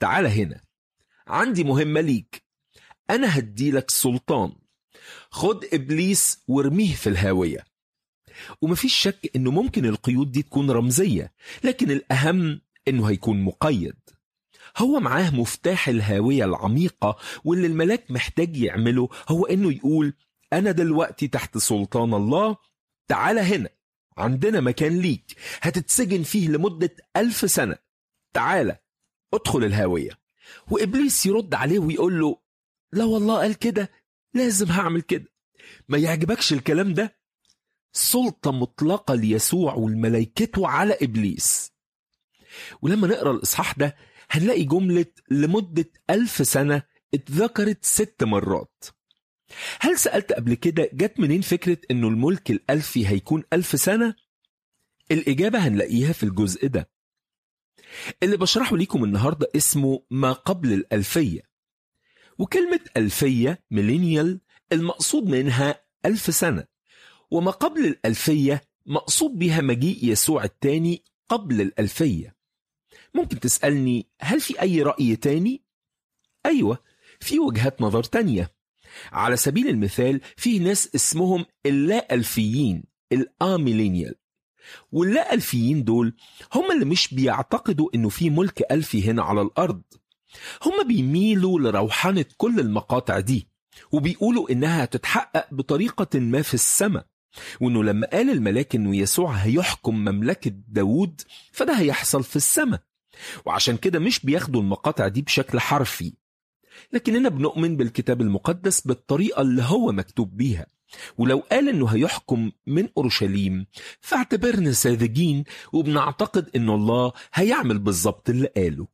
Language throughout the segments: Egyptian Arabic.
تعال هنا عندي مهمة ليك أنا هديلك سلطان خد إبليس وارميه في الهاوية ومفيش شك إنه ممكن القيود دي تكون رمزية لكن الأهم إنه هيكون مقيد هو معاه مفتاح الهاوية العميقة واللي الملاك محتاج يعمله هو إنه يقول أنا دلوقتي تحت سلطان الله تعال هنا عندنا مكان ليك هتتسجن فيه لمدة ألف سنة تعال ادخل الهاوية وإبليس يرد عليه ويقول له لا والله قال كده لازم هعمل كده ما يعجبكش الكلام ده سلطة مطلقة ليسوع والملائكته على إبليس ولما نقرأ الإصحاح ده هنلاقي جملة لمدة ألف سنة اتذكرت ست مرات هل سألت قبل كده جت منين فكرة انه الملك الألفي هيكون ألف سنة؟ الإجابة هنلاقيها في الجزء ده اللي بشرحه ليكم النهاردة اسمه ما قبل الألفية وكلمة ألفية ميلينيال المقصود منها ألف سنة وما قبل الألفية مقصود بها مجيء يسوع الثاني قبل الألفية ممكن تسألني هل في أي رأي تاني؟ أيوة في وجهات نظر تانية على سبيل المثال في ناس اسمهم اللا ألفيين الآميلينيال واللا ألفيين دول هم اللي مش بيعتقدوا إنه في ملك ألفي هنا على الأرض هم بيميلوا لروحنة كل المقاطع دي وبيقولوا إنها هتتحقق بطريقة ما في السماء وإنه لما قال الملاك إنه يسوع هيحكم مملكة داوود فده هيحصل في السماء وعشان كده مش بياخدوا المقاطع دي بشكل حرفي لكننا بنؤمن بالكتاب المقدس بالطريقة اللي هو مكتوب بيها ولو قال انه هيحكم من اورشليم فاعتبرنا ساذجين وبنعتقد ان الله هيعمل بالظبط اللي قاله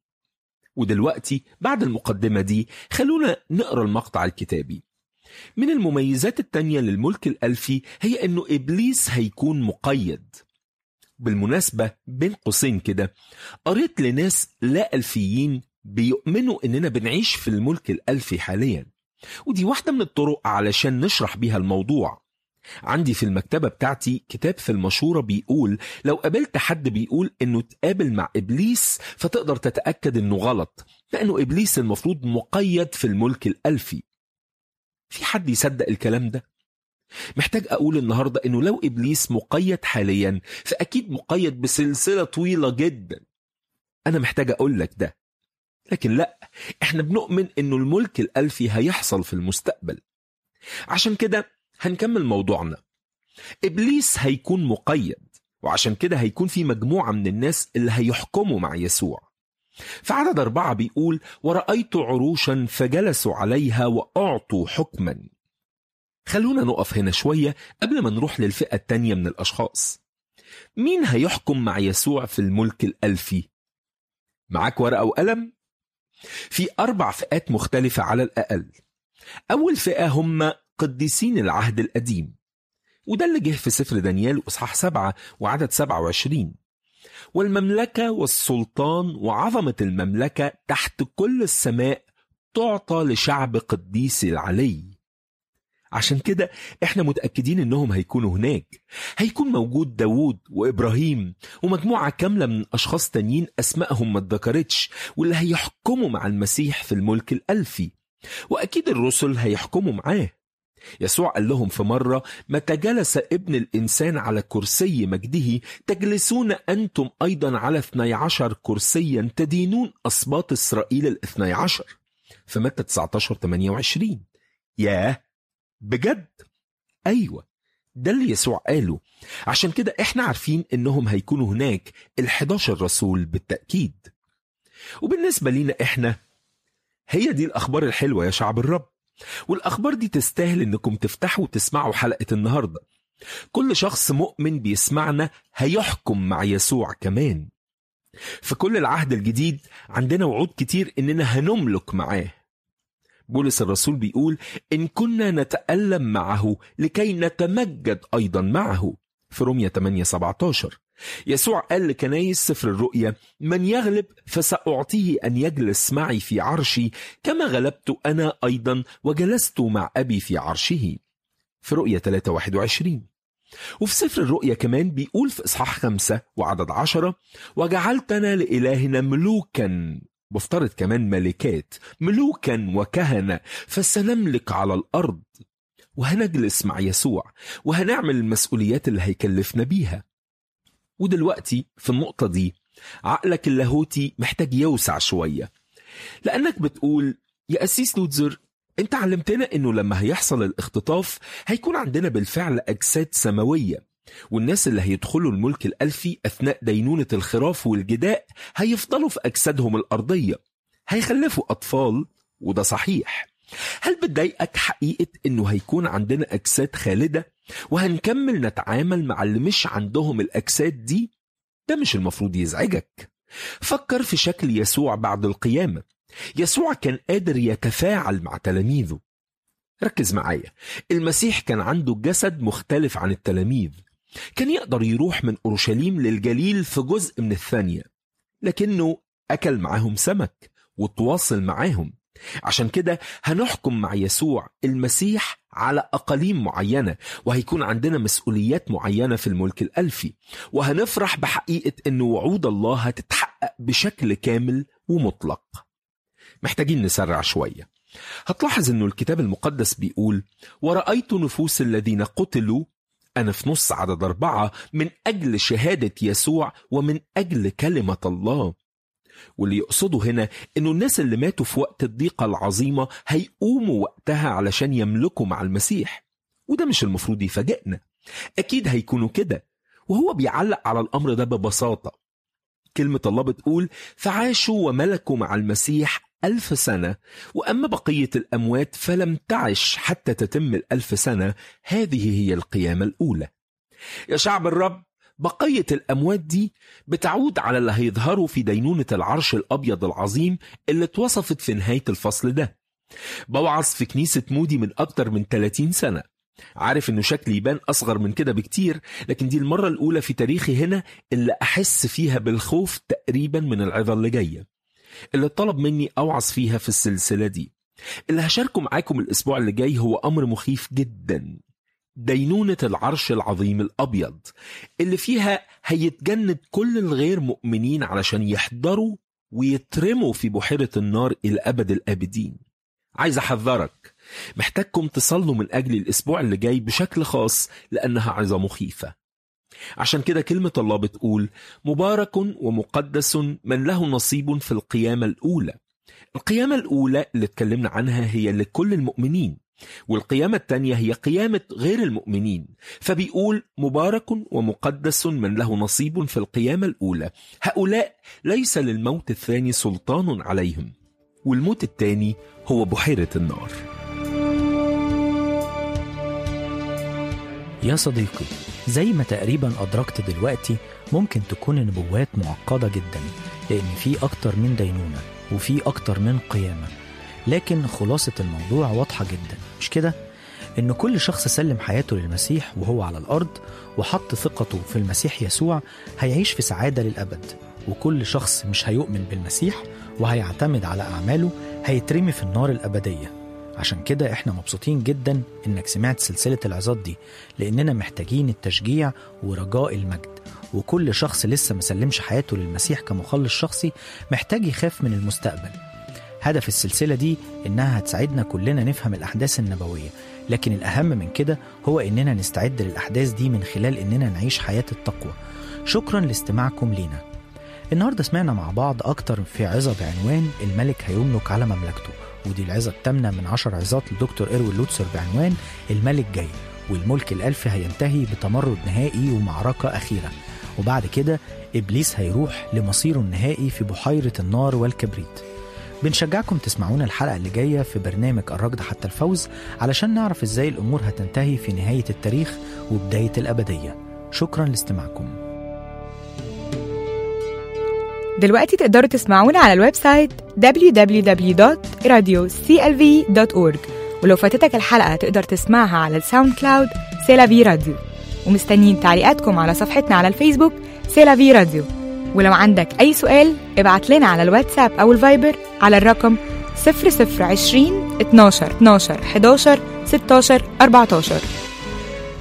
ودلوقتي بعد المقدمة دي خلونا نقرا المقطع الكتابي من المميزات التانية للملك الألفي هي انه إبليس هيكون مقيد بالمناسبة بين قوسين كده قريت لناس لا ألفيين بيؤمنوا اننا بنعيش في الملك الألفي حاليا ودي واحدة من الطرق علشان نشرح بيها الموضوع عندي في المكتبة بتاعتي كتاب في المشورة بيقول لو قابلت حد بيقول انه تقابل مع ابليس فتقدر تتأكد انه غلط لانه ابليس المفروض مقيد في الملك الألفي في حد يصدق الكلام ده؟ محتاج اقول النهاردة انه لو ابليس مقيد حاليا فاكيد مقيد بسلسلة طويلة جدا انا محتاج اقول لك ده لكن لا احنا بنؤمن انه الملك الالفي هيحصل في المستقبل عشان كده هنكمل موضوعنا ابليس هيكون مقيد وعشان كده هيكون في مجموعة من الناس اللي هيحكموا مع يسوع في عدد أربعة بيقول ورأيت عروشا فجلسوا عليها وأعطوا حكما خلونا نقف هنا شوية قبل ما نروح للفئة التانية من الأشخاص مين هيحكم مع يسوع في الملك الألفي؟ معاك ورقة وقلم؟ في أربع فئات مختلفة على الأقل أول فئة هم قديسين العهد القديم وده اللي جه في سفر دانيال أصحاح سبعة وعدد سبعة وعشرين والمملكة والسلطان وعظمة المملكة تحت كل السماء تعطى لشعب قديس العلي عشان كده احنا متأكدين انهم هيكونوا هناك هيكون موجود داوود وإبراهيم ومجموعة كاملة من أشخاص تانيين أسمائهم ما اتذكرتش واللي هيحكموا مع المسيح في الملك الألفي وأكيد الرسل هيحكموا معاه يسوع قال لهم في مرة متى جلس ابن الإنسان على كرسي مجده تجلسون أنتم أيضا على 12 كرسيا تدينون أسباط إسرائيل الاثني عشر في متى 19 28 ياه بجد أيوة ده اللي يسوع قاله عشان كده احنا عارفين انهم هيكونوا هناك ال11 رسول بالتأكيد وبالنسبة لينا احنا هي دي الأخبار الحلوة يا شعب الرب والأخبار دي تستاهل إنكم تفتحوا وتسمعوا حلقة النهاردة كل شخص مؤمن بيسمعنا هيحكم مع يسوع كمان في كل العهد الجديد عندنا وعود كتير إننا هنملك معاه بولس الرسول بيقول إن كنا نتألم معه لكي نتمجد أيضا معه في رومية 8 17 يسوع قال لكنايس سفر الرؤيا من يغلب فسأعطيه أن يجلس معي في عرشي كما غلبت أنا أيضا وجلست مع أبي في عرشه في رؤية 3 21 وفي سفر الرؤيا كمان بيقول في إصحاح خمسة وعدد عشرة وجعلتنا لإلهنا ملوكا بفترض كمان ملكات ملوكا وكهنة فسنملك على الأرض وهنجلس مع يسوع وهنعمل المسؤوليات اللي هيكلفنا بيها ودلوقتي في النقطة دي عقلك اللاهوتي محتاج يوسع شوية لأنك بتقول يا أسيس لوتزر انت علمتنا انه لما هيحصل الاختطاف هيكون عندنا بالفعل اجساد سماويه والناس اللي هيدخلوا الملك الالفي اثناء دينونه الخراف والجداء هيفضلوا في اجسادهم الارضيه هيخلفوا اطفال وده صحيح هل بتضايقك حقيقه انه هيكون عندنا اجساد خالده وهنكمل نتعامل مع اللي مش عندهم الاجساد دي ده مش المفروض يزعجك فكر في شكل يسوع بعد القيامه يسوع كان قادر يتفاعل مع تلاميذه ركز معايا المسيح كان عنده جسد مختلف عن التلاميذ كان يقدر يروح من أورشليم للجليل في جزء من الثانية لكنه أكل معاهم سمك وتواصل معاهم عشان كده هنحكم مع يسوع المسيح على أقاليم معينة وهيكون عندنا مسؤوليات معينة في الملك الألفي وهنفرح بحقيقة أن وعود الله هتتحقق بشكل كامل ومطلق محتاجين نسرع شوية هتلاحظ أنه الكتاب المقدس بيقول ورأيت نفوس الذين قتلوا أنا في نص عدد أربعة من أجل شهادة يسوع ومن أجل كلمة الله واللي يقصده هنا أنه الناس اللي ماتوا في وقت الضيقة العظيمة هيقوموا وقتها علشان يملكوا مع المسيح وده مش المفروض يفاجئنا أكيد هيكونوا كده وهو بيعلق على الأمر ده ببساطة كلمة الله بتقول فعاشوا وملكوا مع المسيح ألف سنة وأما بقية الأموات فلم تعش حتى تتم الألف سنة هذه هي القيامة الأولى يا شعب الرب بقية الأموات دي بتعود على اللي هيظهروا في دينونة العرش الأبيض العظيم اللي اتوصفت في نهاية الفصل ده بوعظ في كنيسة مودي من أكتر من 30 سنة عارف انه شكلي يبان اصغر من كده بكتير لكن دي المرة الاولى في تاريخي هنا اللي احس فيها بالخوف تقريبا من العظة اللي جاية اللي طلب مني اوعظ فيها في السلسلة دي اللي هشاركه معاكم الاسبوع اللي جاي هو امر مخيف جدا دينونة العرش العظيم الابيض اللي فيها هيتجند كل الغير مؤمنين علشان يحضروا ويترموا في بحيرة النار الى ابد الابدين عايز احذرك محتاجكم تصلوا من اجل الاسبوع اللي جاي بشكل خاص لانها عظة مخيفة عشان كده كلمة الله بتقول مبارك ومقدس من له نصيب في القيامة الأولى القيامة الأولى اللي اتكلمنا عنها هي لكل المؤمنين والقيامة الثانية هي قيامة غير المؤمنين فبيقول مبارك ومقدس من له نصيب في القيامة الأولى هؤلاء ليس للموت الثاني سلطان عليهم والموت الثاني هو بحيرة النار يا صديقي زي ما تقريبا أدركت دلوقتي ممكن تكون النبوات معقدة جدا لأن في أكتر من دينونة وفي أكتر من قيامة لكن خلاصة الموضوع واضحة جدا مش كده؟ إن كل شخص سلم حياته للمسيح وهو على الأرض وحط ثقته في المسيح يسوع هيعيش في سعادة للأبد وكل شخص مش هيؤمن بالمسيح وهيعتمد على أعماله هيترمي في النار الأبدية عشان كده احنا مبسوطين جدا انك سمعت سلسلة العظات دي لاننا محتاجين التشجيع ورجاء المجد وكل شخص لسه مسلمش حياته للمسيح كمخلص شخصي محتاج يخاف من المستقبل هدف السلسلة دي إنها هتساعدنا كلنا نفهم الأحداث النبوية لكن الأهم من كده هو إننا نستعد للأحداث دي من خلال إننا نعيش حياة التقوى شكرا لاستماعكم لينا النهاردة سمعنا مع بعض أكتر في عظة بعنوان الملك هيملك على مملكته ودي العظة الثامنة من عشر عظات لدكتور إروين لوتسر بعنوان الملك جاي والملك الألفي هينتهي بتمرد نهائي ومعركة أخيرة وبعد كده إبليس هيروح لمصيره النهائي في بحيرة النار والكبريت بنشجعكم تسمعونا الحلقة اللي جاية في برنامج الركض حتى الفوز علشان نعرف ازاي الأمور هتنتهي في نهاية التاريخ وبداية الأبدية شكرا لاستماعكم دلوقتي تقدروا تسمعونا على الويب سايت www.radioclv.org ولو فاتتك الحلقة تقدر تسمعها على الساوند كلاود سيلافي راديو ومستنيين تعليقاتكم على صفحتنا على الفيسبوك سيلافي راديو ولو عندك أي سؤال ابعت لنا على الواتساب أو الفايبر على الرقم 0020 12 12 11 16 14